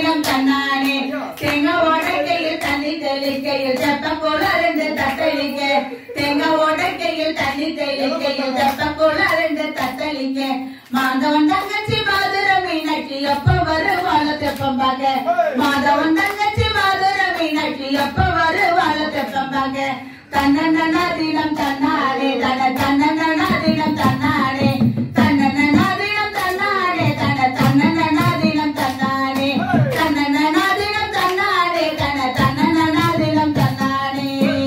நாடினம் தன்னானே தேங்காய் உடைக்கையில் தண்ணி தெளிக்கையில் செப்ப போல ரெண்டு தத்தளிக்க தேங்காய் உடைக்கையில் தண்ணி தெளிக்கையில் செப்ப போல ரெண்டு தத்தளிக்க மாதவன் தங்கச்சி மாதுர மீனாட்சி எப்ப வருவாள தெப்பம் பார்க்க மாதவன் தங்கச்சி மாதுர மீனாட்சி எப்ப வருவாள தெப்பம் பார்க்க தன்னன்னாதினம் தன்னாரே தன தன்னன்னாதினம் தன்னாரே தன்னன்னாதினம் தன்னாரே தன தன்னன்னாதினம் தன்னாரே தன்னன்னாதினம் தன்னாரே தன தன்னன்னாதினம் தன்னாரே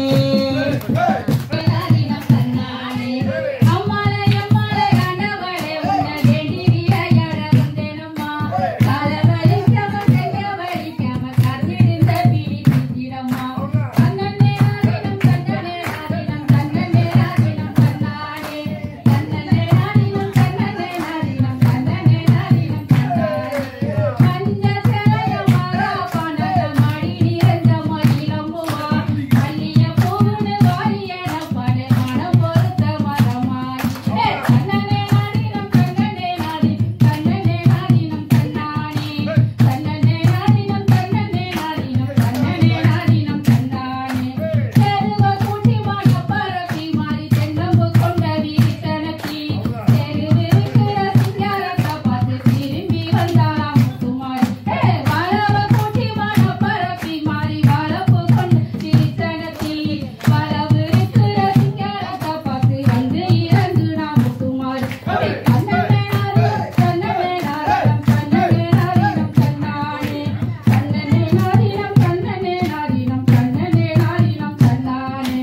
நாதினம் தன்னானே அம்மாளே அம்மாளே கண்டவளே உன்னை வேண்டிய வந்தேனம்மா காலவழிக்காம கைய வலிக்காம கருதிருந்த பிடி தித்திடம்மா தன்னே நாதினம் தன்னே நாதினம் தன்னே நாதினம் தன்னானே தன்னே நாதினம் தன்னே நாதினம் தன்னே நாதினம் தன்னானே மஞ்ச சேலைய மாறா பணத மடி நிறைந்த மயிலம்புவா மல்லிய பூவுன்னு வாரியன படை மனம் பொறுத்த மரமாய் ஏ தன்னனே நாடினம் தன்னனே நாடி தன்னனே நாடினம் தன்னானே தன்னனே நாடினம் தன்னனே நாடினம் தன்னனே நாடினம் தன்னானே தெருவ கூட்டி மாட பரப்பி மாறி தென்னம்பு கொண்ட வீட்டனத்தி தெருவிருக்கிற சிங்காரத்தை பார்த்து திரும்பி வந்தாளாம் முத்துமாரி ஏ வளவ கூட்டி மாட பரப்பி மாறி வளப்பு கொண்ட வீட்டனத்தி வளவிருக்கிற சிங்காரத்தை பார்த்து வந்து இறங்குனா முத்துமாரி தன்னமே நாரினம் தன்னமே நாரினம் தன்னமே நாரினம் தன்னானே தன்னமே நாரினம் தன்னமே நாரினம் தன்னமே நாரினம் தன்னானே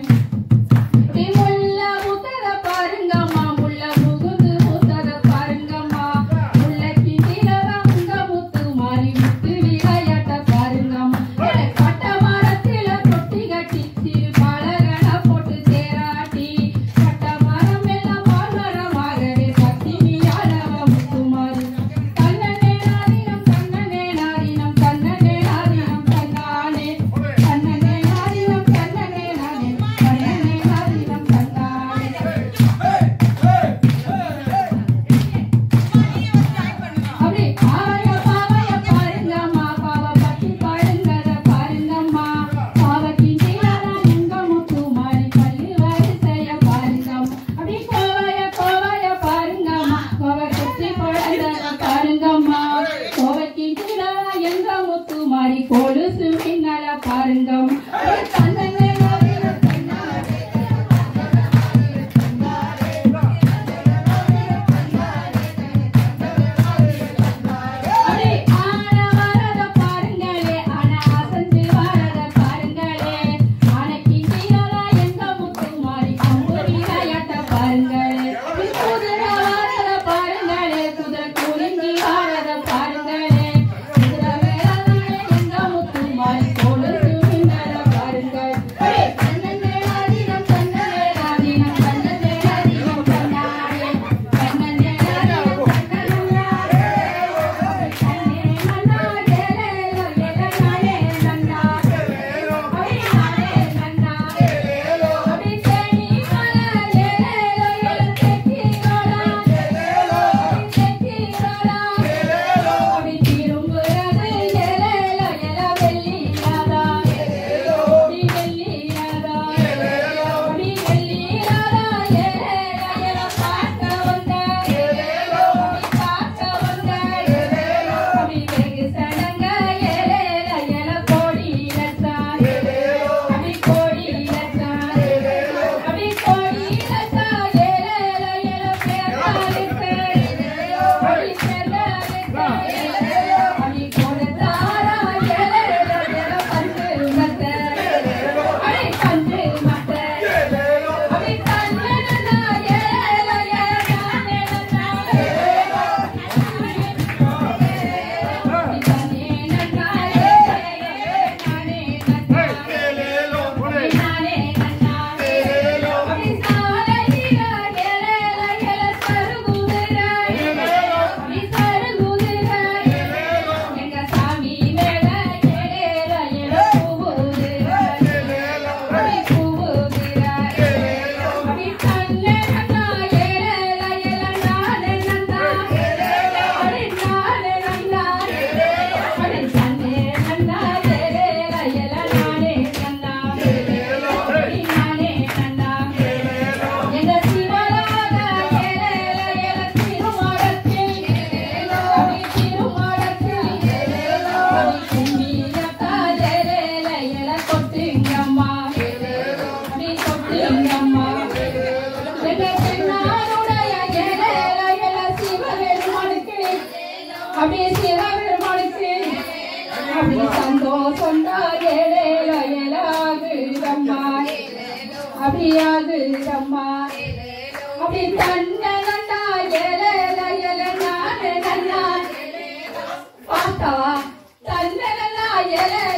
முல்ல முத்தத பாருங்கம்மா முல்ல முகுந்து முத்தத பாருங்கம்மா முல்லைக்கு நிலவ உங்க முத்து மாறி முத்து விளையாட்ட பாருங்கம்மா பட்ட மரத்தில தொட்டி கட்டி சிறு பலகன போட்டு தேராட்டி பட்ட மரம் எல்லாம் பால்மரமாகவே பத்தினியானவ முத்து மாறி தன்னனே நாரினம் தன்னனே நாரினம் தன்னனே நாரினம் தன்னானே தன்னனே நாரினம் தன்னனே நாரினம் தன்னனே நாரினம் தன்னானே அப்படி பாவைய பாவைய பாருங்கம்மா பாவ பத்தி பாருங்கத பாருங்கம்மா பாவக்கு நீலாரா எங்க முத்து மாறி பள்ளி வரிசைய பாருங்கம்மா அப்படி கோவைய கோவைய பாருங்கம்மா கோவை குத்தி பழந்தத பாருங்கம்மா கோவைக்கு நீலாரா எங்க முத்து மாறி கொலுசு மின்னல பாருங்கம்மா அப்படி தன்னனே நாரினம் தன்னானே அடே ஆன வரத பாருங்களே ஆன அசஞ்சு வரத பாருங்களே ஆனைக்கு கீழே எங்க முத்து மாறி அம்பு விளையாட்ட பாருங்களே குதிரை வரத பாருங்களே குதிரை குலுங்கி வரத பாருங்களே குதிரை வேறதானே எங்க முத்து மாறி கொலுசு மின்னல பாருங்கம்மா அப்படி தன்ன நன்னா ஏலேல ஏல நானே நன்னா பார்த்தா தன்ன நன்னா ஏலே